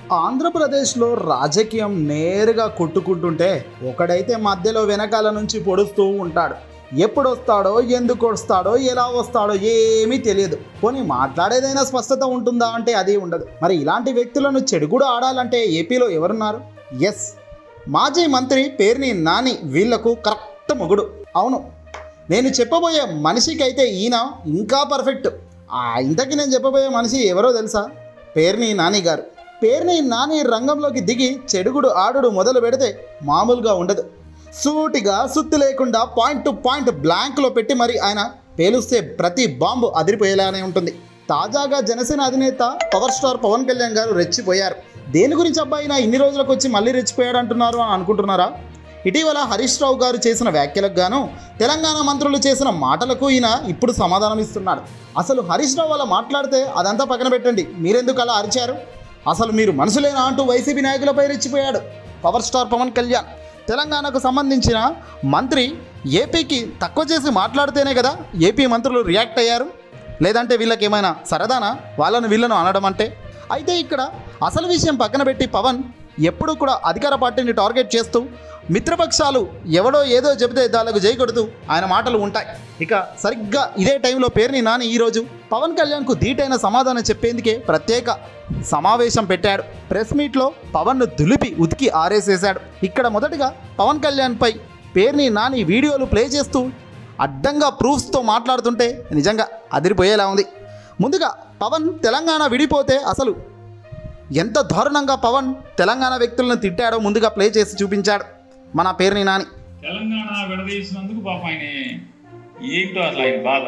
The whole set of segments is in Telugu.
ఆంధ్రప్రదేశ్లో రాజకీయం నేరుగా కొట్టుకుంటుంటే ఒకడైతే మధ్యలో వెనకాల నుంచి పొడుస్తూ ఉంటాడు ఎప్పుడు వస్తాడో ఎందుకు వస్తాడో ఎలా వస్తాడో ఏమీ తెలియదు పోనీ మాట్లాడేదైనా స్పష్టత ఉంటుందా అంటే అది ఉండదు మరి ఇలాంటి వ్యక్తులను చెడుగుడు ఆడాలంటే ఏపీలో ఎవరున్నారు ఎస్ మాజీ మంత్రి పేరుని నాని వీళ్లకు కరెక్ట్ మొగుడు అవును నేను చెప్పబోయే మనిషికైతే ఈయన ఇంకా పర్ఫెక్ట్ ఆ ఇంతకీ నేను చెప్పబోయే మనిషి ఎవరో తెలుసా పేర్ని నాని గారు పేర్ని నాని రంగంలోకి దిగి చెడుగుడు ఆడుడు మొదలు పెడితే మామూలుగా ఉండదు సూటిగా సుత్తి లేకుండా పాయింట్ టు పాయింట్ బ్లాంక్లో పెట్టి మరి ఆయన పేలుస్తే ప్రతి బాంబు అదిరిపోయేలానే ఉంటుంది తాజాగా జనసేన అధినేత పవర్ స్టార్ పవన్ కళ్యాణ్ గారు రెచ్చిపోయారు దేని గురించి అబ్బాయి నా ఇన్ని రోజులకు వచ్చి మళ్ళీ రెచ్చిపోయాడు అంటున్నారు అని అనుకుంటున్నారా ఇటీవల హరీష్ రావు గారు చేసిన వ్యాఖ్యలకు గాను తెలంగాణ మంత్రులు చేసిన మాటలకు ఈయన ఇప్పుడు సమాధానం ఇస్తున్నాడు అసలు హరీష్ రావు అలా మాట్లాడితే అదంతా పక్కన పెట్టండి మీరెందుకు అలా అరిచారు అసలు మీరు మనసులేనా అంటూ వైసీపీ నాయకులపై రెచ్చిపోయాడు పవర్ స్టార్ పవన్ కళ్యాణ్ తెలంగాణకు సంబంధించిన మంత్రి ఏపీకి తక్కువ చేసి మాట్లాడితేనే కదా ఏపీ మంత్రులు రియాక్ట్ అయ్యారు లేదంటే వీళ్ళకి ఏమైనా సరదానా వాళ్ళను వీళ్ళను అనడం అంటే అయితే ఇక్కడ అసలు విషయం పక్కన పెట్టి పవన్ ఎప్పుడూ కూడా అధికార పార్టీని టార్గెట్ చేస్తూ మిత్రపక్షాలు ఎవడో ఏదో చెబితే దానికి జై కొడుతూ ఆయన మాటలు ఉంటాయి ఇక సరిగ్గా ఇదే టైంలో పేరుని నాని ఈరోజు పవన్ కళ్యాణ్కు ధీటైన సమాధానం చెప్పేందుకే ప్రత్యేక సమావేశం పెట్టాడు ప్రెస్ మీట్లో పవన్ను దులిపి ఉతికి ఆరేసేశాడు ఇక్కడ మొదటగా పవన్ కళ్యాణ్పై పేరుని నాని వీడియోలు ప్లే చేస్తూ అడ్డంగా ప్రూఫ్స్తో మాట్లాడుతుంటే నిజంగా అదిరిపోయేలా ఉంది ముందుగా పవన్ తెలంగాణ విడిపోతే అసలు ఎంత దారుణంగా పవన్ తెలంగాణ వ్యక్తులను తిట్టాడో ముందుగా ప్లే చేసి చూపించాడు మన పేరుని నాని తెలంగాణ విడదీసినందుకు పాప ఆయన ఏంటో అసలు ఆయన బాధ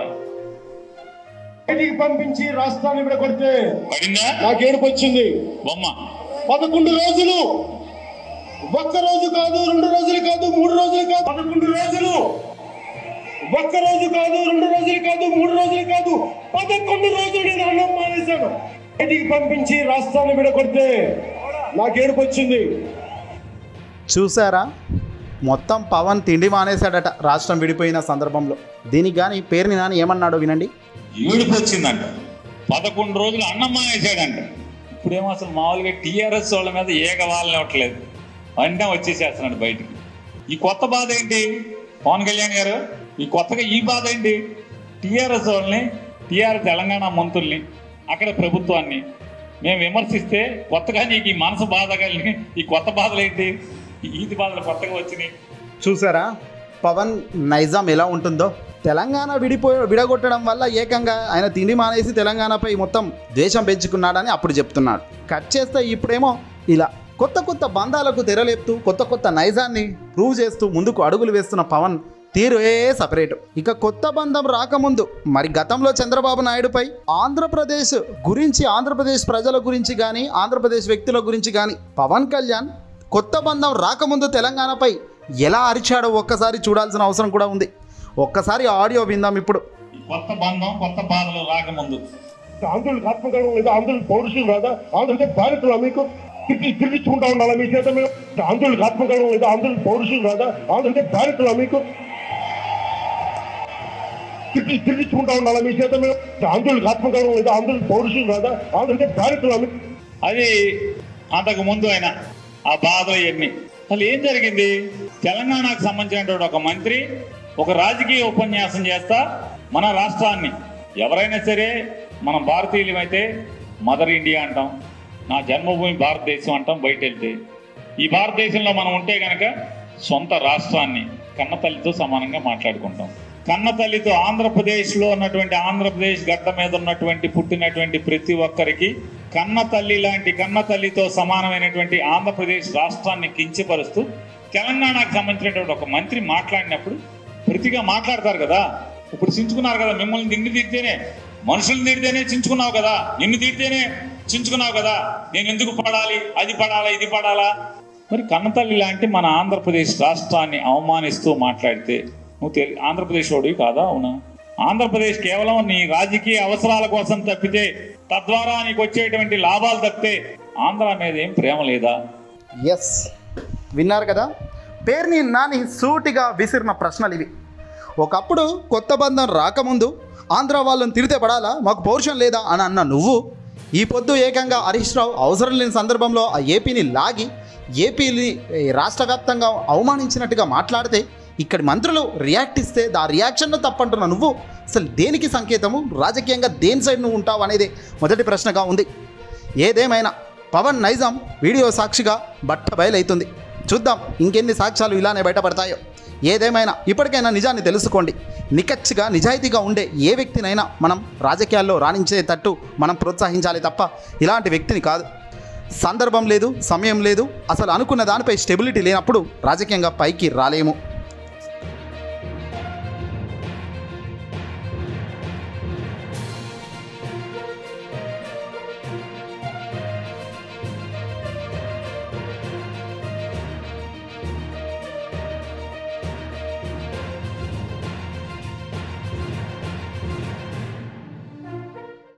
బయటికి పంపించి రాష్ట్రాన్ని విడగొడితే పడిందా నాకు ఏడుపు వచ్చింది బొమ్మ పదకొండు రోజులు ఒక్క రోజు కాదు రెండు రోజులు కాదు మూడు రోజులు కాదు పదకొండు రోజులు ఒక్క రోజు కాదు రెండు రోజులు కాదు మూడు రోజులు కాదు పదకొండు రోజులు నేను అన్నం మానేశాను బయటికి పంపించి రాష్ట్రాన్ని విడగొడితే నాకు ఏడుపు వచ్చింది చూసారా మొత్తం పవన్ తిండి మానేశాడట రాష్ట్రం విడిపోయిన సందర్భంలో దీనికి కానీ పేరుని నాని ఏమన్నాడో వినండి ఏడుపు వచ్చిందంట పదకొండు రోజులు అన్నం మానేశాడంట ఇప్పుడేమో అసలు మామూలుగా టీఆర్ఎస్ వాళ్ళ మీద ఏక వాళ్ళనివ్వట్లేదు వెంటనే వచ్చేసేస్తున్నాడు బయటికి ఈ కొత్త బాధ ఏంటి పవన్ కళ్యాణ్ గారు ఈ కొత్తగా ఈ బాధ ఏంటి టీఆర్ఎస్ వాళ్ళని టీఆర్ తెలంగాణ మంత్రుల్ని అక్కడ ప్రభుత్వాన్ని మేము విమర్శిస్తే కొత్తగా నీకు ఈ మనసు బాధ కలిగి ఈ కొత్త బాధలు ఏంటి ఈ ఈది బాధలు కొత్తగా వచ్చినాయి చూసారా పవన్ నైజాం ఎలా ఉంటుందో తెలంగాణ విడిపో విడగొట్టడం వల్ల ఏకంగా ఆయన తిండి మానేసి తెలంగాణపై మొత్తం ద్వేషం పెంచుకున్నాడని అప్పుడు చెప్తున్నాడు కట్ చేస్తే ఇప్పుడేమో ఇలా కొత్త కొత్త బంధాలకు తెరలేపుతూ కొత్త కొత్త నైజాన్ని ప్రూవ్ చేస్తూ ముందుకు అడుగులు వేస్తున్న పవన్ తీరువే సపరేట్ ఇక కొత్త బంధం రాకముందు మరి గతంలో చంద్రబాబు నాయుడుపై ఆంధ్రప్రదేశ్ గురించి ఆంధ్రప్రదేశ్ ప్రజల గురించి కానీ ఆంధ్రప్రదేశ్ వ్యక్తుల గురించి కానీ పవన్ కళ్యాణ్ కొత్త బంధం రాకముందు తెలంగాణపై ఎలా అరిచాడో ఒక్కసారి చూడాల్సిన అవసరం కూడా ఉంది ఒక్కసారి ఆడియో విందాం ఇప్పుడు ఈ కొత్త బంధం కొత్త బాధలు రాకముందు ఆంధ్రులకు ఆత్మగౌరవం లేదా ఆంధ్రులకు పౌరుషం రాదా ఆంధ్రులకి బాధితులా మీకు తిరిగి తిరిగించుకుంటా ఉండాలా మీ చేత మీరు ఆంధ్రులకు ఆత్మగౌరవం లేదా ఆంధ్రులకు పౌరుషం రాదా ఆంధ్రులకి బాధితులా మీకు తిరిగి తిరిగించుకుంటా ఉండాలా మీ చేత మీరు ఆంధ్రులకు ఆత్మగౌరవం లేదా ఆంధ్రులకు పౌరుషం రాదా ఆంధ్రులకి బాధితులా మీకు అది అంతకు ముందు ఆయన ఆ బాధలు ఇవన్నీ అసలు ఏం జరిగింది తెలంగాణకు సంబంధించినటువంటి ఒక మంత్రి ఒక రాజకీయ ఉపన్యాసం చేస్తా మన రాష్ట్రాన్ని ఎవరైనా సరే మనం భారతీయులమైతే మదర్ ఇండియా అంటాం నా జన్మభూమి భారతదేశం అంటాం బయట వెళ్తే ఈ భారతదేశంలో మనం ఉంటే కనుక సొంత రాష్ట్రాన్ని కన్నతల్లితో సమానంగా మాట్లాడుకుంటాం కన్నతల్లితో ఆంధ్రప్రదేశ్లో ఉన్నటువంటి ఆంధ్రప్రదేశ్ గడ్డ మీద ఉన్నటువంటి పుట్టినటువంటి ప్రతి ఒక్కరికి కన్న తల్లి లాంటి కన్న తల్లితో సమానమైనటువంటి ఆంధ్రప్రదేశ్ రాష్ట్రాన్ని కించపరుస్తూ తెలంగాణకు సంబంధించినటువంటి ఒక మంత్రి మాట్లాడినప్పుడు ప్రతిగా మాట్లాడతారు కదా ఇప్పుడు చించుకున్నారు కదా మిమ్మల్ని నిన్ను తిడితేనే మనుషుల్ని తిడితేనే చించుకున్నావు కదా నిన్ను తిడితేనే చించుకున్నావు కదా నేను ఎందుకు పడాలి అది పడాలా ఇది పడాలా మరి కన్నతల్లి లాంటి మన ఆంధ్రప్రదేశ్ రాష్ట్రాన్ని అవమానిస్తూ మాట్లాడితే నువ్వు తెలి ఆంధ్రప్రదేశ్ వాడివి కాదా అవునా ఆంధ్రప్రదేశ్ కేవలం నీ రాజకీయ అవసరాల కోసం తప్పితే తద్వారా నీకు వచ్చేటువంటి లాభాలు తప్పితే ఆంధ్ర మీద ఏం ప్రేమ లేదా ఎస్ విన్నారు కదా పేరుని నాని సూటిగా విసిరిన ప్రశ్నలు ఇవి ఒకప్పుడు కొత్త బంధం రాకముందు ఆంధ్ర వాళ్ళని తిరితే పడాలా మాకు పౌరుషం లేదా అని అన్న నువ్వు ఈ పొద్దు ఏకంగా హరీష్ రావు అవసరం లేని సందర్భంలో ఆ ఏపీని లాగి ఏపీని ఏ, రాష్ట్ర వ్యాప్తంగా అవమానించినట్టుగా మాట్లాడితే ఇక్కడి మంత్రులు రియాక్ట్ ఇస్తే ఆ రియాక్షన్ను తప్పంటున్న నువ్వు అసలు దేనికి సంకేతము రాజకీయంగా దేని సైడ్ నువ్వు ఉంటావు అనేది మొదటి ప్రశ్నగా ఉంది ఏదేమైనా పవన్ నైజాం వీడియో సాక్షిగా బట్ట బయలవుతుంది చూద్దాం ఇంకెన్ని సాక్ష్యాలు ఇలానే బయటపడతాయో ఏదేమైనా ఇప్పటికైనా నిజాన్ని తెలుసుకోండి నికచ్చిగా నిజాయితీగా ఉండే ఏ వ్యక్తినైనా మనం రాజకీయాల్లో రాణించేటట్టు మనం ప్రోత్సహించాలి తప్ప ఇలాంటి వ్యక్తిని కాదు సందర్భం లేదు సమయం లేదు అసలు అనుకున్న దానిపై స్టెబిలిటీ లేనప్పుడు రాజకీయంగా పైకి రాలేము